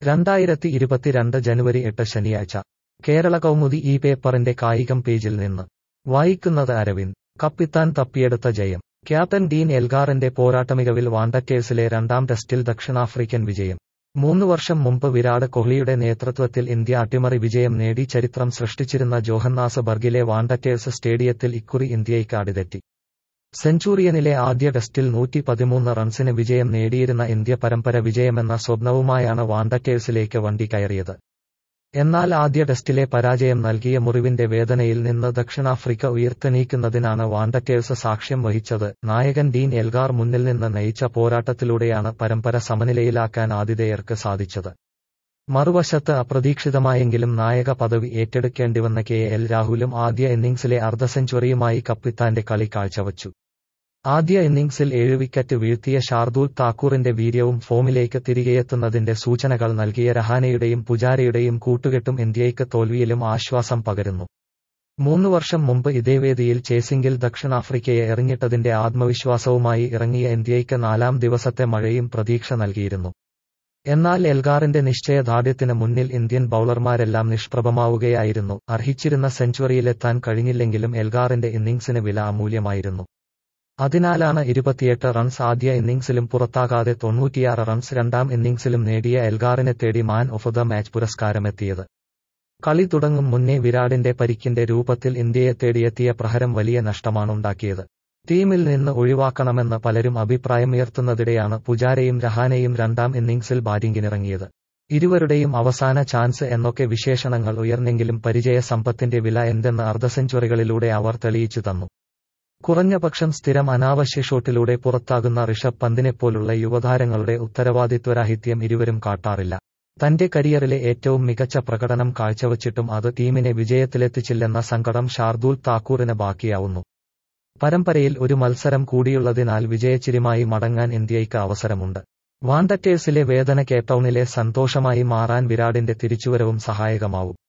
രണ്ടായിരത്തി ഇരുപത്തിരണ്ട് ജനുവരി എട്ട് ശനിയാഴ്ച കേരള കൗമുദി ഈ പേപ്പറിന്റെ കായികം പേജിൽ നിന്ന് വായിക്കുന്നത് അരവിന്ദ് കപ്പിത്താൻ തപ്പിയെടുത്ത ജയം ക്യാപ്റ്റൻ ഡീൻ എൽഗാറിന്റെ പോരാട്ടമികവിൽ വാണ്ടക്കേഴ്സിലെ രണ്ടാം ടെസ്റ്റിൽ ദക്ഷിണാഫ്രിക്കൻ വിജയം മൂന്ന് വർഷം മുമ്പ് വിരാട് കോഹ്ലിയുടെ നേതൃത്വത്തിൽ ഇന്ത്യ അട്ടിമറി വിജയം നേടി ചരിത്രം സൃഷ്ടിച്ചിരുന്ന ജോഹന്നാസ്ബർഗിലെ വാണ്ടക്കേഴ്സ് സ്റ്റേഡിയത്തിൽ ഇക്കുറി ഇന്ത്യയ്ക്ക് അടിതെറ്റി സെഞ്ചുറിയനിലെ ആദ്യ ടെസ്റ്റിൽ നൂറ്റി പതിമൂന്ന് റൺസിന് വിജയം നേടിയിരുന്ന ഇന്ത്യ പരമ്പര വിജയമെന്ന സ്വപ്നവുമായാണ് വാണ്ടക്കേഴ്സിലേക്ക് വണ്ടി കയറിയത് എന്നാൽ ആദ്യ ടെസ്റ്റിലെ പരാജയം നൽകിയ മുറിവിന്റെ വേദനയിൽ നിന്ന് ദക്ഷിണാഫ്രിക്ക ഉയർത്തെണീക്കുന്നതിനാണ് വാണ്ടക്കേഴ്സ് സാക്ഷ്യം വഹിച്ചത് നായകൻ ഡീൻ എൽഗാർ മുന്നിൽ നിന്ന് നയിച്ച പോരാട്ടത്തിലൂടെയാണ് പരമ്പര സമനിലയിലാക്കാൻ ആതിഥേയർക്ക് സാധിച്ചത് മറുവശത്ത് അപ്രതീക്ഷിതമായെങ്കിലും നായക പദവി ഏറ്റെടുക്കേണ്ടിവന്ന കെ എൽ രാഹുലും ആദ്യ ഇന്നിംഗ്സിലെ അർദ്ധ സെഞ്ചുറിയുമായി കപ്പിത്താന്റെ കളി കാഴ്ചവച്ചു ആദ്യ ഇന്നിംഗ്സിൽ ഏഴ് വിക്കറ്റ് വീഴ്ത്തിയ ഷാർദൂൽ താക്കൂറിന്റെ വീര്യവും ഫോമിലേക്ക് തിരികെയെത്തുന്നതിന്റെ സൂചനകൾ നൽകിയ രഹാനെയുടെയും പുജാരയുടെയും കൂട്ടുകെട്ടും ഇന്ത്യയ്ക്ക് തോൽവിയിലും ആശ്വാസം പകരുന്നു മൂന്നു വർഷം മുമ്പ് ഇതേ വേദിയിൽ ചേസിംഗിൽ ദക്ഷിണാഫ്രിക്കയെ എറിഞ്ഞിട്ടതിന്റെ ആത്മവിശ്വാസവുമായി ഇറങ്ങിയ ഇന്ത്യയ്ക്ക് നാലാം ദിവസത്തെ മഴയും പ്രതീക്ഷ നൽകിയിരുന്നു എന്നാൽ എൽഗാറിന്റെ നിശ്ചയദാർഢ്യത്തിന് മുന്നിൽ ഇന്ത്യൻ ബൌളർമാരെല്ലാം നിഷ്പ്രഭമാവുകയായിരുന്നു അർഹിച്ചിരുന്ന സെഞ്ചുറിയിലെത്താൻ കഴിഞ്ഞില്ലെങ്കിലും എൽഗാറിന്റെ ഇന്നിംഗ്സിന് വില അമൂല്യമായിരുന്നു അതിനാലാണ് ഇരുപത്തിയെട്ട് റൺസ് ആദ്യ ഇന്നിംഗ്സിലും പുറത്താകാതെ തൊണ്ണൂറ്റിയാറ് റൺസ് രണ്ടാം ഇന്നിംഗ്സിലും നേടിയ എൽഗാറിനെ തേടി മാൻ ഓഫ് ദ മാച്ച് പുരസ്കാരമെത്തിയത് കളി തുടങ്ങും മുന്നേ വിരാടിന്റെ പരിക്കിന്റെ രൂപത്തിൽ ഇന്ത്യയെ തേടിയെത്തിയ പ്രഹരം വലിയ നഷ്ടമാണുണ്ടാക്കിയത് ടീമിൽ നിന്ന് ഒഴിവാക്കണമെന്ന് പലരും അഭിപ്രായമുയർത്തുന്നതിടെയാണ് പുജാരയും രഹാനെയും രണ്ടാം ഇന്നിംഗ്സിൽ ബാറ്റിംഗിനിറങ്ങിയത് ഇരുവരുടെയും അവസാന ചാൻസ് എന്നൊക്കെ വിശേഷണങ്ങൾ ഉയർന്നെങ്കിലും പരിചയ സമ്പത്തിന്റെ വില എന്തെന്ന് അർദ്ധ സെഞ്ചുറികളിലൂടെ അവർ തെളിയിച്ചു തന്നു കുറഞ്ഞപക്ഷം സ്ഥിരം അനാവശ്യ ഷോട്ടിലൂടെ പുറത്താകുന്ന ഋഷഭ് പന്തിനെപ്പോലുള്ള യുവതാരങ്ങളുടെ ഉത്തരവാദിത്വരാഹിത്യം ഇരുവരും കാട്ടാറില്ല തന്റെ കരിയറിലെ ഏറ്റവും മികച്ച പ്രകടനം കാഴ്ചവച്ചിട്ടും അത് ടീമിനെ വിജയത്തിലെത്തിച്ചില്ലെന്ന സങ്കടം ഷാർദൂൽ താക്കൂറിന് ബാക്കിയാവുന്നു പരമ്പരയിൽ ഒരു മത്സരം കൂടിയുള്ളതിനാൽ വിജയച്ചിരിമായി മടങ്ങാൻ ഇന്ത്യയ്ക്ക് അവസരമുണ്ട് വാണ്ടറ്റേഴ്സിലെ വേദന കേപ്ടൌണിലെ സന്തോഷമായി മാറാൻ വിരാടിന്റെ തിരിച്ചുവരവും സഹായകമാവും